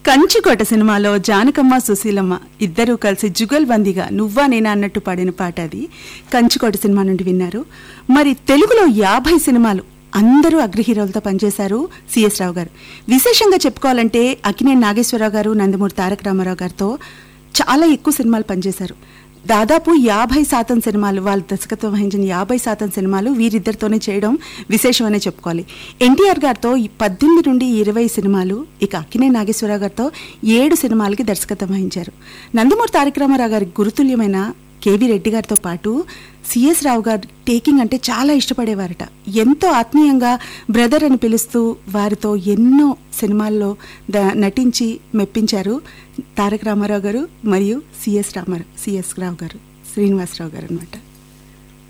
కంచుకోట సినిమాలో జానకమ్మ సుశీలమ్మ ఇద్దరూ కలిసి జుగల్బందీగా నువ్వా నేనా అన్నట్టు పాడిన పాట అది కంచుకోట సినిమా నుండి విన్నారు మరి తెలుగులో యాభై సినిమాలు అందరూ అగ్రహీరోలతో పనిచేశారు సిఎస్ రావు గారు విశేషంగా చెప్పుకోవాలంటే అకినేని నాగేశ్వరరావు గారు నందమూరి తారక రామారావు గారితో చాలా ఎక్కువ సినిమాలు పనిచేశారు దాదాపు యాభై శాతం సినిమాలు వాళ్ళు దర్శకత్వం వహించిన యాభై శాతం సినిమాలు వీరిద్దరితోనే చేయడం విశేషమనే చెప్పుకోవాలి ఎన్టీఆర్ గారితో ఈ పద్దెనిమిది నుండి ఇరవై సినిమాలు ఇక అక్కినే నాగేశ్వరరావు గారితో ఏడు సినిమాలకి దర్శకత్వం వహించారు నందమూరి తారక రామారావు గారి గురుతుల్యమైన కేవీ రెడ్డి గారితో పాటు సిఎస్ రావు గారు టేకింగ్ అంటే చాలా ఇష్టపడేవారట ఎంతో ఆత్మీయంగా బ్రదర్ అని పిలుస్తూ వారితో ఎన్నో సినిమాల్లో ద నటించి మెప్పించారు తారక రామారావు గారు మరియు సిఎస్ రామారావు సిఎస్ రావు గారు శ్రీనివాసరావు గారు అనమాట